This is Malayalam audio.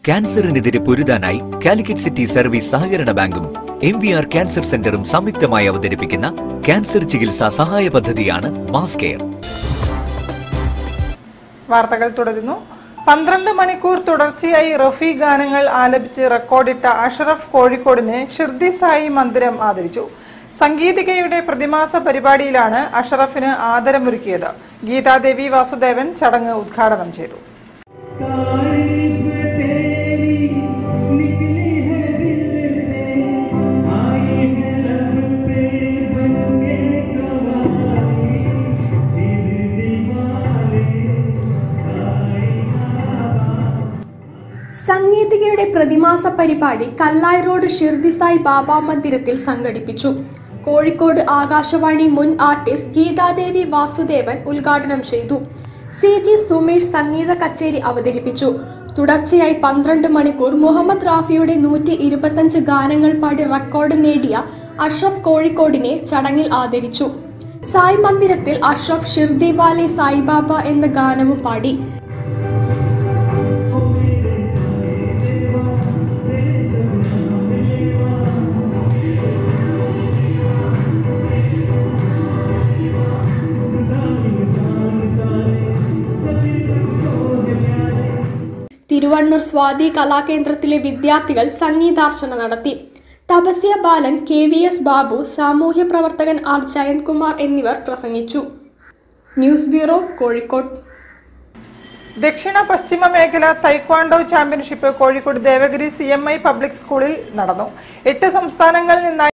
ക്യാൻസറിനെതിരെ പൊരുതാനായി കാലിക്കറ്റ് സിറ്റി സർവീസ് സഹകരണ ബാങ്കും എം വി ആർ ക്യാൻസർ സെന്ററും സംയുക്തമായി അവതരിപ്പിക്കുന്ന ക്യാൻസർ ചികിത്സാ സഹായ പദ്ധതിയാണ് മാസ് കെയർ വാർത്തകൾ തുടരുന്നു പന്ത്രണ്ട് മണിക്കൂർ തുടർച്ചയായി റഫി ഗാനങ്ങൾ ആലപിച്ച് റെക്കോർഡിട്ട അഷറഫ് കോഴിക്കോടിനെ ഷിർദി സായി മന്ദിരം ആദരിച്ചു സംഗീതികയുടെ പ്രതിമാസ പരിപാടിയിലാണ് അഷറഫിന് ആദരമൊരുക്കിയത് ഗീതാദേവി വാസുദേവൻ ചടങ്ങ് ഉദ്ഘാടനം ചെയ്തു तारीफ तेरी निकली है दिल से आई है लब पे बन के कवाली शिरडी वाले साई സംഗീതികയുടെ പ്രതിമാസ പരിപാടി കല്ലായ് റോഡ് ഷിർദി സായി ബാബ മന്ദിരത്തിൽ സംഘടിപ്പിച്ചു കോഴിക്കോട് ആകാശവാണി മുൻ ആർട്ടിസ്റ്റ് ഗീതാദേവി വാസുദേവൻ ഉദ്ഘാടനം ചെയ്തു സി ജി സുമേഷ് സംഗീത കച്ചേരി അവതരിപ്പിച്ചു തുടർച്ചയായി പന്ത്രണ്ട് മണിക്കൂർ മുഹമ്മദ് റാഫിയുടെ നൂറ്റി ഇരുപത്തഞ്ച് ഗാനങ്ങൾ പാടി റെക്കോർഡ് നേടിയ അഷ്റഫ് കോഴിക്കോടിനെ ചടങ്ങിൽ ആദരിച്ചു സായ് മന്ദിരത്തിൽ അഷ്റഫ് ഷിർദി വാലെ സായിബാബ എന്ന ഗാനവും പാടി തിരുവണ്ണൂർ സ്വാതി കലാകേന്ദ്രത്തിലെ വിദ്യാർത്ഥികൾ സംഗീതാർച്ചന നടത്തി Tapasya Balan K V S Babu സാമൂഹ്യ പ്രവർത്തകൻ ആർ ജയന്ത് കുമാർ എന്നിവർ പ്രസംഗിച്ചു ന്യൂസ് ബ്യൂറോ കോഴിക്കോട് ദക്ഷിണ പശ്ചിമ മേഖല taekwondo championship Kozhikode Devagiri C M I public സ്കൂളിൽ നടന്നു എട്ട് സംസ്ഥാനങ്ങളിൽ നിന്നായി